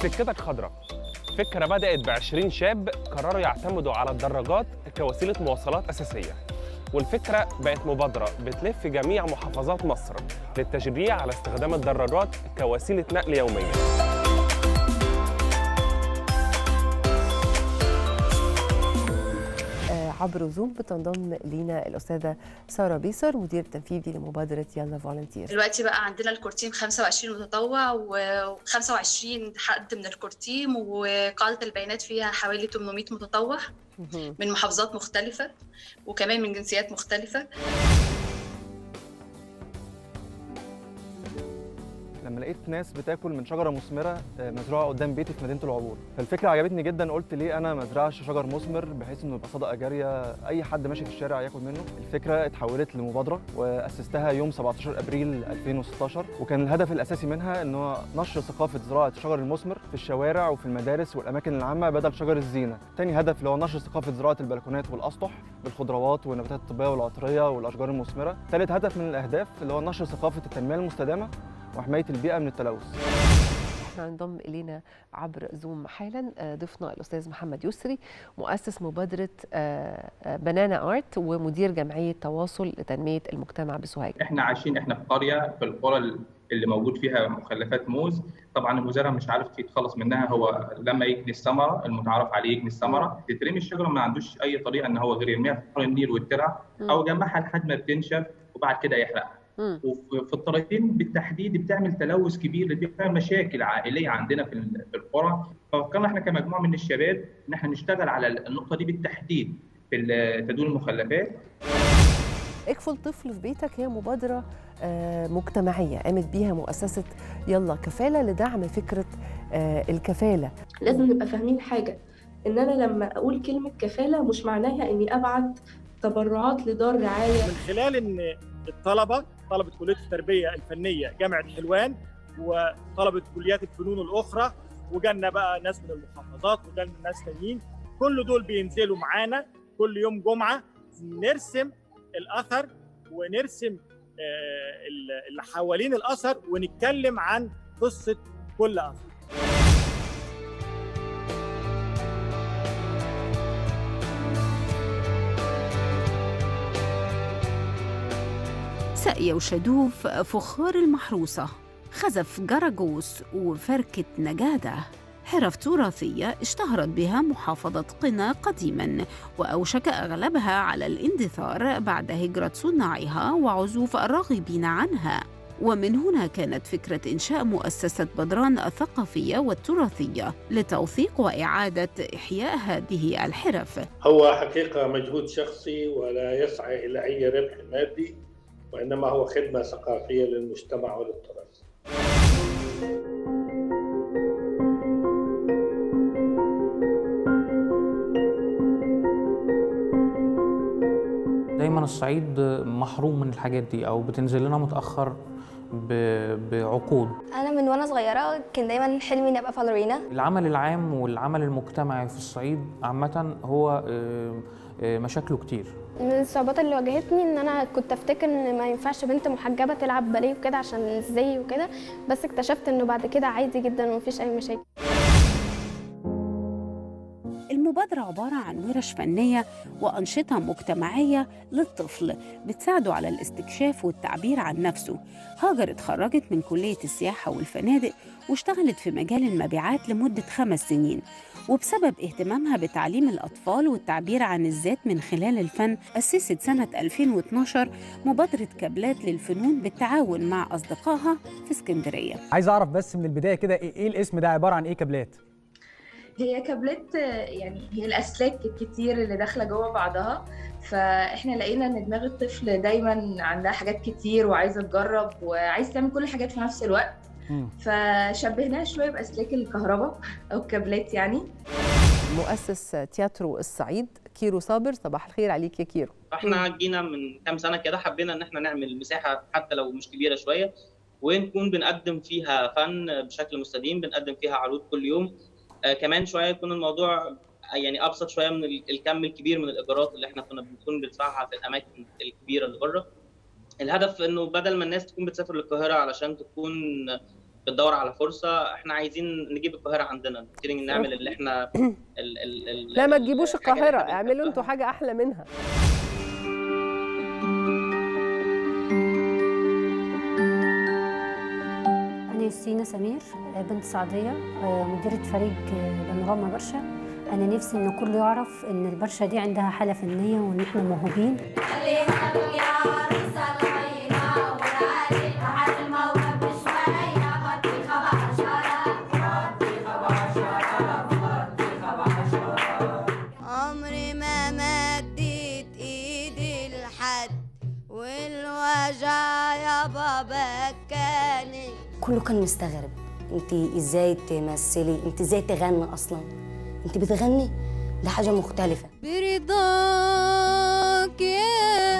سكتك خضراء فكرة بدأت ب 20 شاب قرروا يعتمدوا على الدراجات كوسيلة مواصلات أساسية والفكرة بقت مبادرة بتلف جميع محافظات مصر للتشجيع على استخدام الدراجات كوسيلة نقل يومية آه، عبر زوم بتنضم لينا الاستاذه ساره بيسر مدير تنفيذي لمبادره يلا فولنتير دلوقتي بقى عندنا الكورتيم 25 متطوع و25 حد من الكورتيم وقاعدة البيانات فيها حوالي 800 متطوع من محافظات مختلفة وكمان من جنسيات مختلفة لما لقيت ناس بتاكل من شجره مثمره آه، مزروعه قدام بيتي في مدينه العبور فالفكره عجبتني جدا قلت ليه انا ما ازرعش شجر مثمر بحيث انه يبقى صدقه جاريه اي حد ماشي في الشارع ياكل منه الفكره اتحولت لمبادره واسستها يوم 17 ابريل 2016 وكان الهدف الاساسي منها ان هو نشر ثقافه زراعه الشجر المثمر في الشوارع وفي المدارس والاماكن العامه بدل شجر الزينه تاني هدف اللي هو نشر ثقافه زراعه البلكونات والاسطح بالخضروات والنباتات الطبيه والعطريه والاشجار المثمره ثالث هدف من الاهداف اللي هو نشر ثقافه التنميه المستدامه وحمايه البيئه من التلوث احنا هنضم الينا عبر زوم حالا آه، ضيفنا الاستاذ محمد يسري مؤسس مبادره آه، آه، بنانا ارت ومدير جمعيه تواصل لتنميه المجتمع بسوهاج احنا عايشين احنا في قريه في القرى اللي موجود فيها مخلفات موز طبعا المزارع مش عارف يتخلص منها هو لما يجني الثمره المتعارف عليه يجني الثمره تترمي الشجره ما عندوش اي طريقه ان هو غير يرميها في نهر النيل والترع او يجمعها لحد ما بتنشف وبعد كده يحرقها مم. وفي الطريقتين بالتحديد بتعمل تلوث كبير بتعمل مشاكل عائليه عندنا في ال- في القرى ففكرنا احنا كمجموعه من الشباب ان احنا نشتغل على النقطه دي بالتحديد في ال- تدوين المخلفات اكفل طفل في بيتك هي مبادره آه، مجتمعيه قامت بيها مؤسسه يلا كفاله لدعم فكره آه، الكفاله لازم نبقى فاهمين حاجة إن أنا لما أقول كلمة كفالة مش معناها إني أبعت تبرعات لدار رعاية من خلال ان الطلبه طلبه كليه التربيه الفنيه جامعه حلوان وطلبه كليات الفنون الاخرى وجالنا بقى ناس من المحافظات وجالنا ناس تانيين كل دول بينزلوا معانا كل يوم جمعه نرسم الاثر ونرسم آه، ال- اللي حوالين الاثر ونتكلم عن قصه كل اثر ساقية وشدوف فخار المحروسة خزف جرجوس وفركة نجادة حرف تراثية اشتهرت بها محافظة قنا قديما وأوشك أغلبها على الاندثار بعد هجرة صناعها وعزوف الراغبين عنها ومن هنا كانت فكرة إنشاء مؤسسة بدران الثقافية والتراثية لتوثيق وإعادة إحياء هذه الحرف هو حقيقة مجهود شخصي ولا يسعى إلى أي ربح مادي وإنما هو خدمة ثقافية للمجتمع وللتراث دايما الصعيد محروم من الحاجات دي او بتنزل لنا متاخر ب- بعقود انا من وانا صغيره كان دايما حلمي اني ابقى باليرينا العمل العام والعمل المجتمعي في الصعيد عامه هو آه، آه، مشاكله كتير من الصعوبات اللي واجهتني ان انا كنت افتكر ان ما ينفعش بنت محجبه تلعب باليه وكده عشان الزي وكده بس اكتشفت انه بعد كده عادي جدا ومفيش اي مشاكل المبادرة عبارة عن ورش فنية وأنشطة مجتمعية للطفل بتساعده على الاستكشاف والتعبير عن نفسه هاجر اتخرجت من كلية السياحة والفنادق واشتغلت في مجال المبيعات لمدة خمس سنين وبسبب اهتمامها بتعليم الأطفال والتعبير عن الذات من خلال الفن أسست سنة 2012 مبادرة كابلات للفنون بالتعاون مع أصدقائها في اسكندرية عايز اعرف بس من البدايه كده ايه إيه الاسم ده عباره عن ايه كابلات هي كابلات آه، يعني هي الاسلاك الكتير اللي داخله جوه بعضها فاحنا لقينا ان دماغ الطفل دايما عندها حاجات كتير وعايزه تجرب وعايز تعمل كل الحاجات في نفس الوقت فشبهناها شويه باسلاك الكهرباء او الكابلات يعني مؤسس تياترو الصعيد كيرو صابر صباح الخير عليك يا كيرو فاحنا جينا من كام سنه كده حبينا ان احنا نعمل مساحه حتى لو مش كبيره شويه ونكون بنقدم فيها فن بشكل مستديم بنقدم فيها عروض كل يوم آه كمان شويه يكون الموضوع يعني ابسط شويه من ال- الكم الكبير من الايجارات اللي احنا كنا بنكون بندفعها في الاماكن الكبيره اللي بره الهدف انه بدل ما الناس تكون بتسافر للقاهره علشان تكون بتدور على فرصه احنا عايزين نجيب القاهره عندنا نبتدي نعمل اللي احنا ال ال ال لا ما تجيبوش القاهره اعملوا انتوا حاجه احلى منها أنا يوسينا سمير بنت سعدية مديرة فريق بانوراما برشا أنا نفسي إن كله يعرف إن البرشا دي عندها حالة فنية وإن إحنا موهوبين عمري ما مديت ايدي لحد والوجع يابا بكاني كله كان مستغرب انت ازاي تمثلي انت ازاي تغني اصلا انت بتغني ده حاجه مختلفه برضاك يا